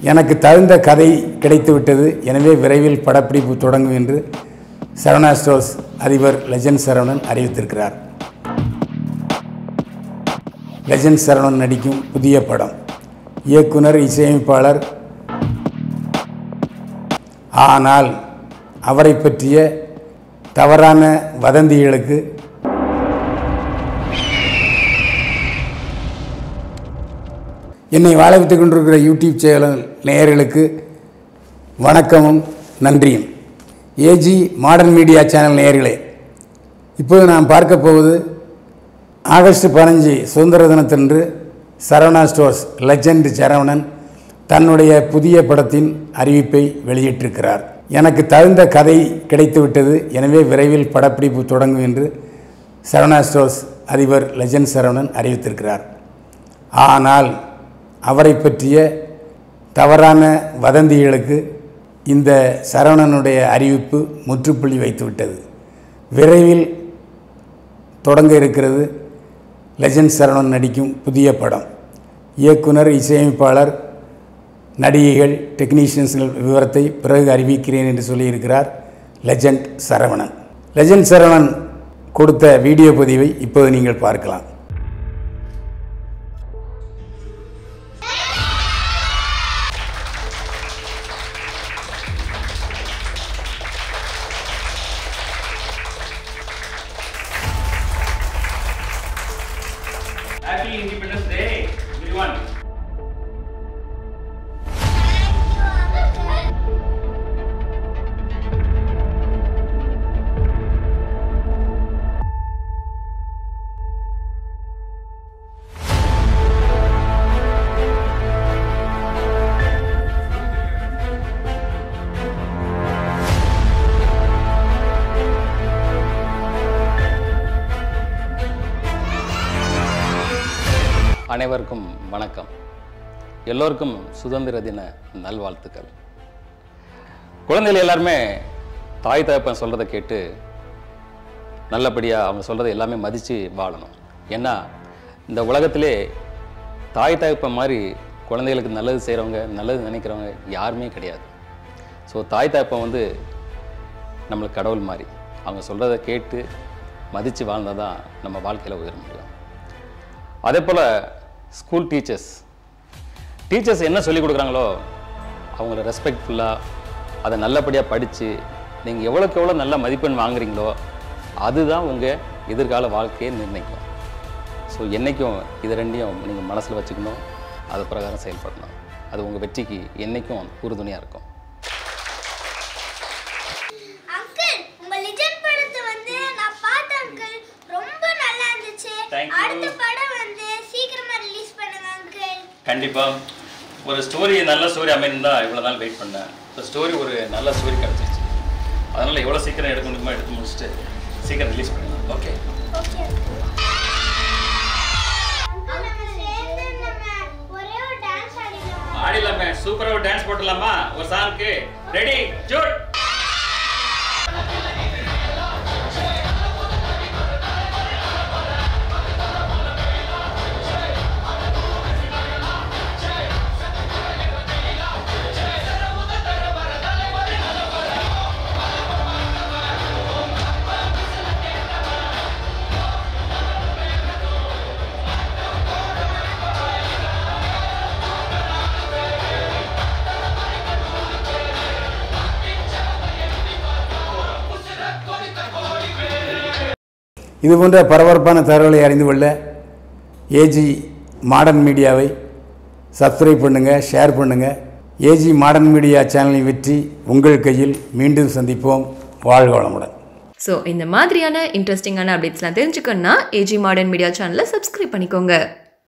எனக்கு தகுந்த கதை கிடைத்துவிட்டது எனவே விரைவில் படப்பிடிப்பு தொடங்கும் என்று சரவணா ஸ்டோர்ஸ் அதிபர் லெஜண்ட் சரவணன் அறிவித்திருக்கிறார் லெஜண்ட் சரவணன் நடிக்கும் புதிய படம் இயக்குனர் இசையமைப்பாளர் ஆனால் அவரை பற்றிய தவறான வதந்திகளுக்கு என்னை வாழ வைத்துக் கொண்டிருக்கிற யூடியூப் சேனல் நேயர்களுக்கு வணக்கமும் நன்றியும் ஏஜி மாடர்ன் மீடியா சேனல் நேயர்களே இப்போது நாம் பார்க்க போவது ஆகஸ்ட் பதினஞ்சு சுதந்திர தினத்தன்று சரவணா ஸ்டோர்ஸ் லெஜண்ட் சரவணன் தன்னுடைய புதிய படத்தின் அறிவிப்பை வெளியிட்டிருக்கிறார் எனக்கு தகுந்த கதை கிடைத்துவிட்டது எனவே விரைவில் படப்பிடிப்பு தொடங்கும் என்று சரவணா ஸ்டோர்ஸ் அதிபர் லெஜண்ட் சரவணன் அறிவித்திருக்கிறார் ஆனால் அவரை பற்றிய தவறான வதந்திகளுக்கு இந்த சரவணனுடைய அறிவிப்பு முற்றுப்புள்ளி வைத்துவிட்டது விரைவில் தொடங்க இருக்கிறது லெஜண்ட் சரவணன் நடிக்கும் புதிய படம் இயக்குனர் இசையமைப்பாளர் நடிகைகள் டெக்னீஷியன்ஸ்கள் விவரத்தை பிறகு அறிவிக்கிறேன் என்று சொல்லியிருக்கிறார் லெஜண்ட் சரவணன் லெஜண்ட் சரவணன் கொடுத்த வீடியோ பதிவை இப்போது நீங்கள் பார்க்கலாம் Happy Independence Day, everyone. அனைவருக்கும் வணக்கம் எல்லோருக்கும் சுதந்திர தின நல்வாழ்த்துக்கள் குழந்தைகள் எல்லாருமே தாய் தகப்பன் சொல்கிறத கேட்டு நல்லபடியாக அவங்க சொல்கிறத எல்லாமே மதித்து வாழணும் ஏன்னா இந்த உலகத்திலே தாய் தகப்பன் மாதிரி குழந்தைகளுக்கு நல்லது செய்கிறவங்க நல்லது நினைக்கிறவங்க யாருமே கிடையாது ஸோ தாய் தகப்பன் வந்து நம்மளுக்கு கடவுள் மாதிரி அவங்க சொல்கிறத கேட்டு மதித்து வாழ்ந்தால் தான் நம்ம வாழ்க்கையில் உயர முடியும் அதே போல் ஸ்கூல் டீச்சர்ஸ் டீச்சர்ஸ் என்ன சொல்லிக் கொடுக்குறாங்களோ அவங்கள ரெஸ்பெக்ட்ஃபுல்லாக அதை நல்லபடியாக படித்து நீங்கள் எவ்வளோக்கு எவ்வளோ நல்ல மதிப்பெண் வாங்குறீங்களோ அதுதான் உங்கள் எதிர்கால வாழ்க்கையை நிர்ணயிக்கும் ஸோ என்றைக்கும் இது ரெண்டையும் நீங்கள் மனசில் வச்சுக்கணும் அது பிரகாரம் செயல்படணும் அது உங்கள் வெற்றிக்கு என்றைக்கும் உறுதுணையாக இருக்கும் அங்கிள் உங்க லிஜெண்ட் படத்தை வந்து நான் பார்த்தேன் அங்கிள் ரொம்ப நல்லா இருந்துச்சு Thank you. அடுத்த படம் வந்து சீக்கிரமா ரிலீஸ் பண்ணுங்க அங்கிள் கண்டிப்பாக ஒரு ஸ்டோரி நல்ல ஸ்டோரி அமைந்தா இவ்வளோ நாள் வெயிட் பண்ணேன் இந்த ஸ்டோரி ஒரு நல்ல ஸ்டோரி கிடச்சிருச்சு அதனால் எவ்வளோ சீக்கிரம் எடுக்க முடியுமோ எடுத்து முடிச்சுட்டு சீக்கிரம் ரிலீஸ் பண்ணிடலாம் ஓகே ஓகே அங்கிள் சேர்ந்து நம்ம ஒரே ஒரு டான்ஸ் ஆடிடலாம் ஆடிடலாமே சூப்பராக ஒரு டான்ஸ் போட்டுடலாமா ஒரு சாங்க்கு ரெடி ஜூட் இது போன்ற பரபரப்பான தகவலை அறிந்து கொள்ள ஏஜி மாடர்ன் மீடியாவை சப்ஸ்கிரைப் பண்ணுங்கள் ஷேர் பண்ணுங்கள் ஏஜி மாடர்ன் மீடியா சேனலின் வெற்றி உங்கள் கையில் மீண்டும் சந்திப்போம் வாழ்க வளமுடன் ஸோ இந்த மாதிரியான இன்ட்ரெஸ்டிங்கான அப்டேட்ஸ்லாம் தெரிஞ்சுக்கணுன்னா ஏஜி மாடர்ன் மீடியா சேனலை சப்ஸ்கிரைப் பண்ணிக்கோங்க